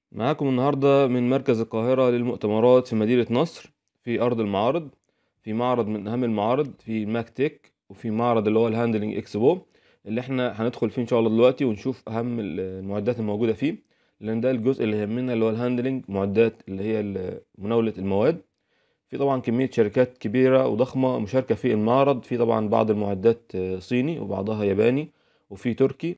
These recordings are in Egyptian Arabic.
معاكم النهاردة من مركز القاهرة للمؤتمرات في مدينة نصر في أرض المعارض في معرض من أهم المعارض في ماك تك وفي معرض اللي هو الهاندلنج اكسبو اللي احنا هندخل فيه إن شاء الله دلوقتي ونشوف أهم المعدات الموجودة فيه لأن ده الجزء اللي يهمنا اللي هو الهاندلنج معدات اللي هي ال- مناولة المواد في طبعا كمية شركات كبيرة وضخمة مشاركة في المعرض في طبعا بعض المعدات آه، صيني وبعضها ياباني وفي تركي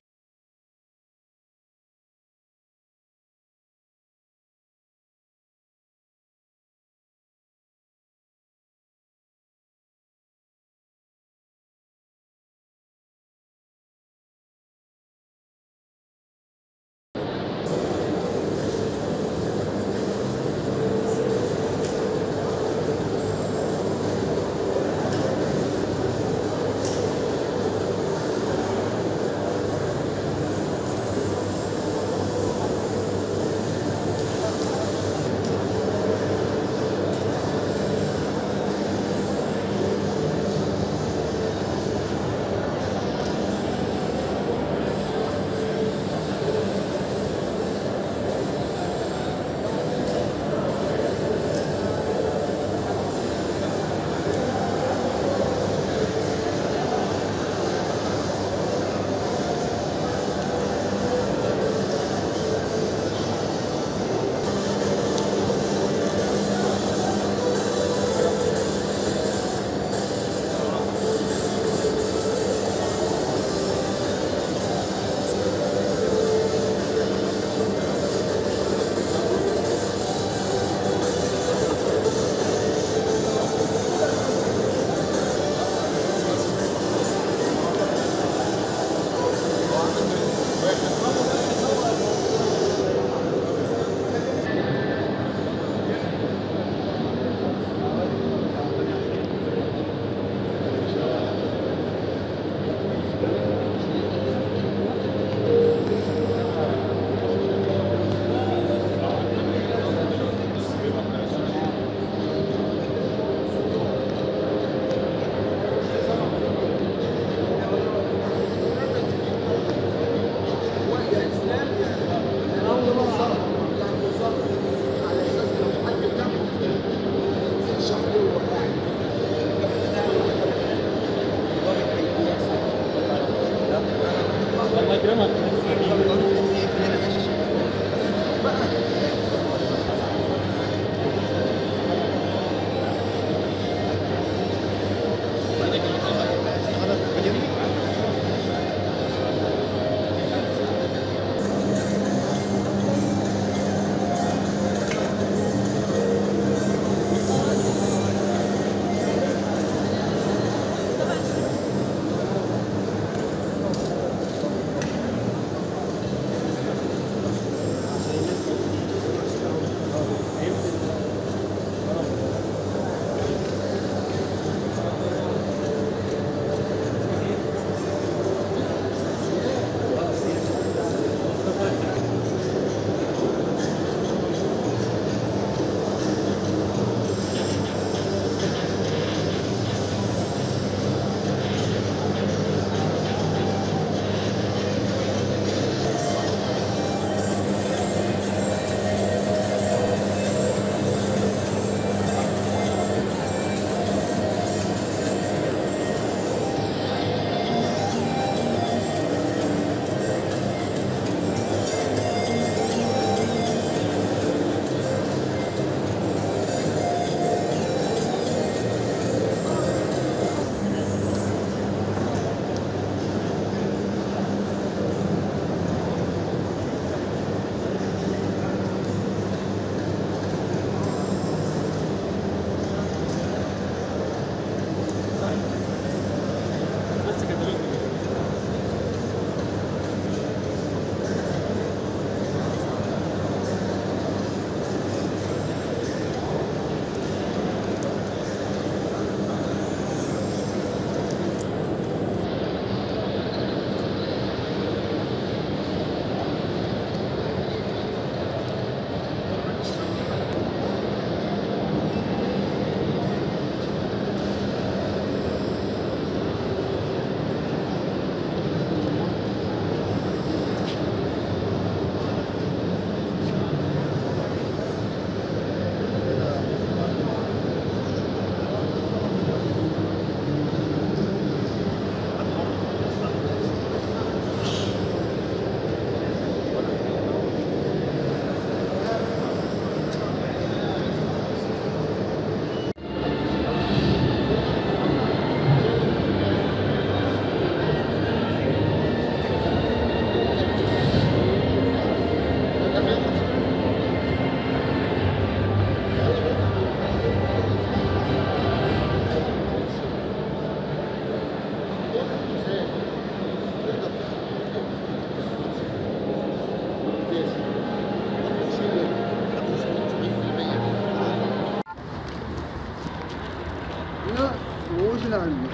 اللي عندك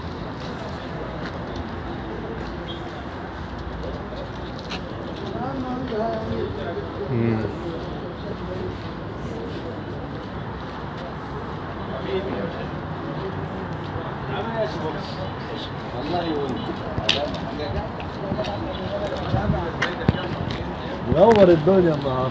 مم. منور الدنيا النهارده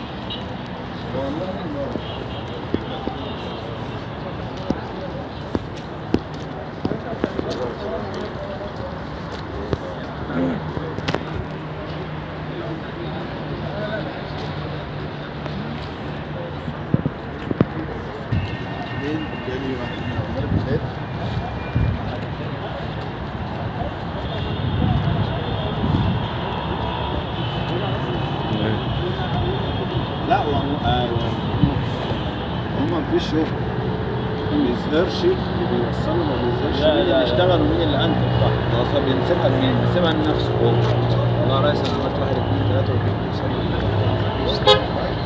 لا هم مفيش شغل ما بيظهرش اللي بيوصله ما بيظهرش لا، مين لا، اللي لا. اشتغل ومين اللي انتج صح خلاص هو بينسبها لمين؟ بينسبها لنفسه هو والله يا ريس انا عملت واحد اثنين ثلاثه وجبت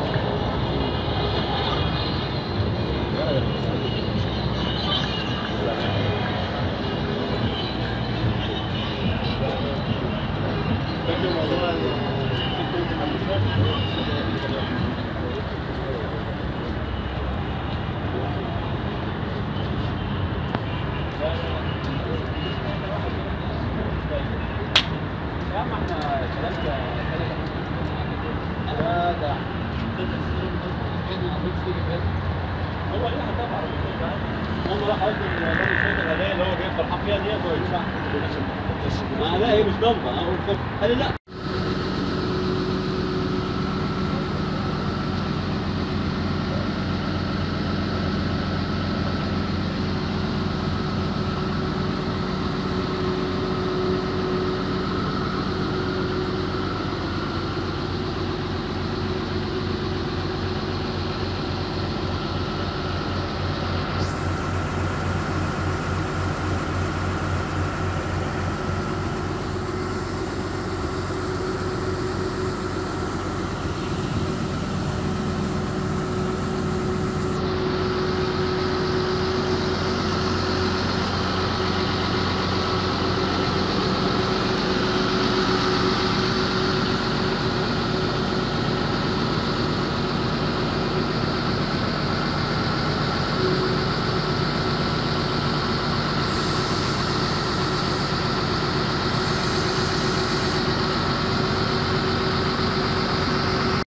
هو اللي هتدفع هم راح قصدي ان الراجل شايف الهدايا اللي هو جايب فرحان فيها ديت ويدفع ما لا هي مش ضمه انا قلت قال لي لا